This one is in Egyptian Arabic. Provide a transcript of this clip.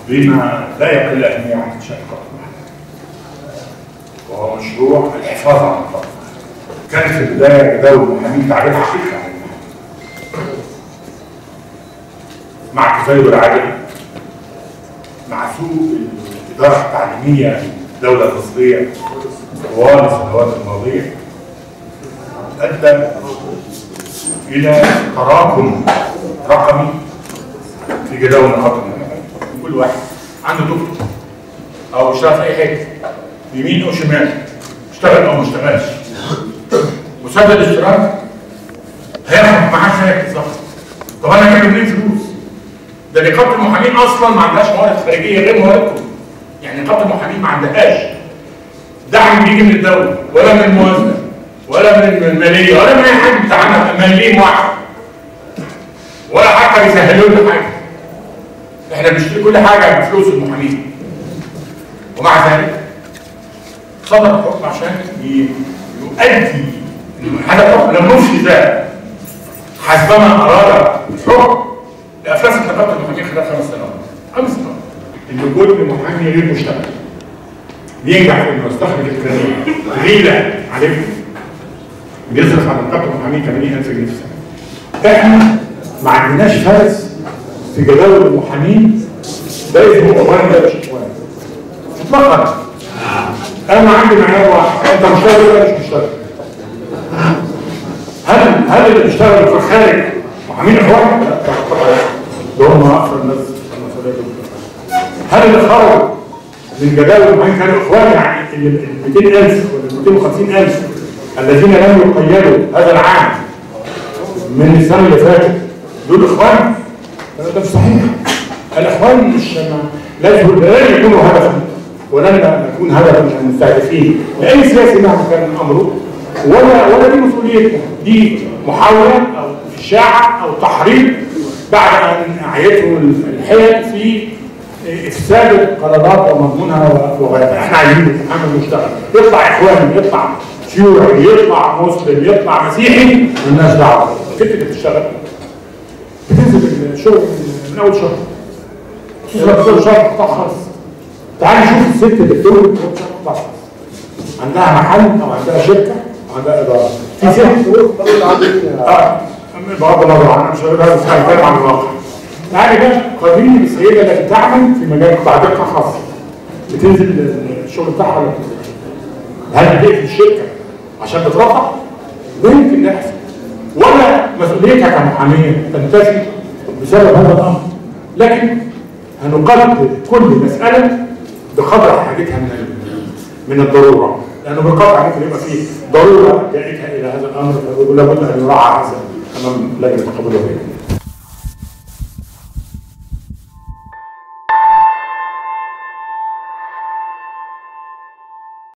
بما لا يقل اهميه عن انشاء نقابه المحامين. وهو مشروع الحفاظ على نقابه المحامين. كان في البدايه جداول المحامين تعريف حقيقي عن المحامين. مع تزايد العدد مع سوء الاداره التعليميه في الدوله المصريه طوال السنوات الماضيه ادى الى تراكم رقمي في جداول نقاط كل واحد عنده دكتور او اشتغل في اي حته يمين او شمال اشتغل او ما اشتغلش مسدد اشتراك هياخد معاه شهاده بالظبط طب انا جايب منين فلوس؟ ده نقابه المحامين اصلا ما عندهاش موارد خارجيه غير مواردكم يعني نقابه المحامين ما عندهاش دعم بيجي من الدوله ولا من الموازنه ولا من الماليه ولا من اي حد بتاعنا مليم واحد ولا حتى بيسهلوا لنا حاجه احنا بنشتري كل حاجه بفلوس المحامين ومع ذلك صدر الحكم عشان ي- يؤدي هذا الحكم لم نفذ حسبما اراد الحكم لافلاس نقابه المحامين خلال خمس سنوات خمس سنوات ان كل محامي غير مشتغل بينجح في انه يستخرج الكريم غيلة عليكم بيصرف على نقابه المحامين 80000 جنيه في السنه احنا ما عندناش فارس في جداول المحامين ده اسمه اخوان ده مش اخوان اطلاقا انا عندي معيار واحد انت مشتغل ولا مش مشتغل هل هل اللي بيشتغل في الخارج محامين اخوان؟ لا طبعا ده هم اكثر الناس المسؤوليه دول. هل اللي خرجوا من جداول المحامين كانوا اخوان يعني ال 200000 ولا 250000 الذين لم يقيدوا هذا العام من السنه اللي فاتت دول اخوان؟ لا، ده مش صحيح الاخوان مش ما- لا يكون- لن يكونوا هدفا ولن نكون هدفا من المستهدفين لاي سياسي مهما كان امره ولا ولا دي مسؤوليتنا دي محاوله او اشاعه او تحريض بعد ان اعيته الحيل في افساد القرارات ومضمونها وغيرها احنا عايزين محمد مشتغل يطلع اخواني يطلع شيوعي يطلع مسلم يطلع مسيحي مالناش دعوه الست اللي بتشتغل بتنزل الشغل من- من اول شهر خصوصا في شهر قطاع خاص تعالي شوف الست اللي بتولد في شهر قطاع خاص عندها محل او عندها شركه او عندها اداره في ست اه بغض النظر عن مش هقول هذا بس هنتكلم عن الواقع تعالي بقى قابلني بالسيده التي تعمل في مجال قطاع دقه خاصه بتنزل الشغل بتاعها ولا بتنزل هل بتقفل الشركه عشان تترفع؟ لا يمكن ده يحصل ولا مسؤوليتها كمحاميه تنتفي بسبب هذا الامر لكن هنقدر كل مساله بقدر حاجتها من ال- من الضروره لانه بالقطع ممكن يبقى فيه ضروره جاءتها الى هذا الامر ولا بد ان يراعى هذا امام لجنه القبول والرجال